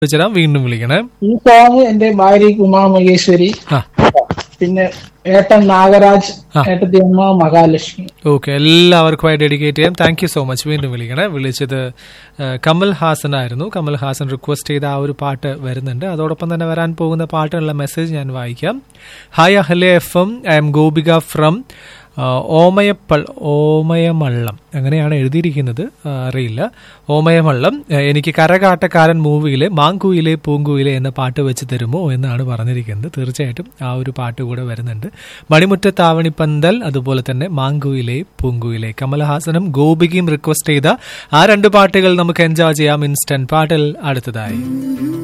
വെച്ചരാം വീണ്ടും വിളിക്കണേ ഈ സോങ് എന്റെ ഭാര്യ ഉമാ മഹേശ്വരി ആ പിന്നെ ഏട്ടൻ നാഗരാജ് ആ. ഏട്ടത്തി അമ്മ മഹാലക്ഷ്മി ഓക്കെ എല്ലാവർക്കുമായി ഡെഡിക്കേറ്റ് ചെയ്യാം താങ്ക് യു സോ മച്ച് വീണ്ടും വിളിക്കണേ വിളിച്ചത് ആ, കമൽ ഹാസൻ ആയിരുന്നു കമൽ ഹാസൻ റിക്വസ്റ്റ് ചെയ്ത ആ ഒരു പാട്ട് വരുന്നുണ്ട് അതോടൊപ്പം തന്നെ വരാൻ പോകുന്ന പാട്ടിനുള്ള മെസ്സേജ് ഞാൻ വായിക്കാം ഹായ് അഹലെ F M I'm Gopika from ഓമയപ്പൾ ഓമയമള്ളം അങ്ങനെയാണ് എഴുതിയിരിക്കുന്നത് ആ, അറിയില്ല ഓമയമള്ളം ആ, എനിക്ക് കരകാട്ടക്കാരൻ മൂവിയിലെ മാങ്കുയിലെ പൂങ്കുയിലെ എന്ന പാട്ട് വെച്ച് തരുമോ എന്നാണ് പറഞ്ഞിരിക്കുന്നത് തീർച്ചയായിട്ടും ആ ഒരു പാട്ട് കൂടെ വരുന്നുണ്ട് മണിമുറ്റത്താവണിപ്പന്തൽ അതുപോലെ തന്നെ മാങ്കുയിലെ പൂങ്കുയിലെ കമലഹാസനും ഗോപികയും റിക്വസ്റ്റ് ചെയ്ത ആ രണ്ട് പാട്ടുകൾ നമുക്ക് എൻജോയ് ചെയ്യാം ഇൻസ്റ്റന്റ് പാട്ടിൽ അടുത്തതായി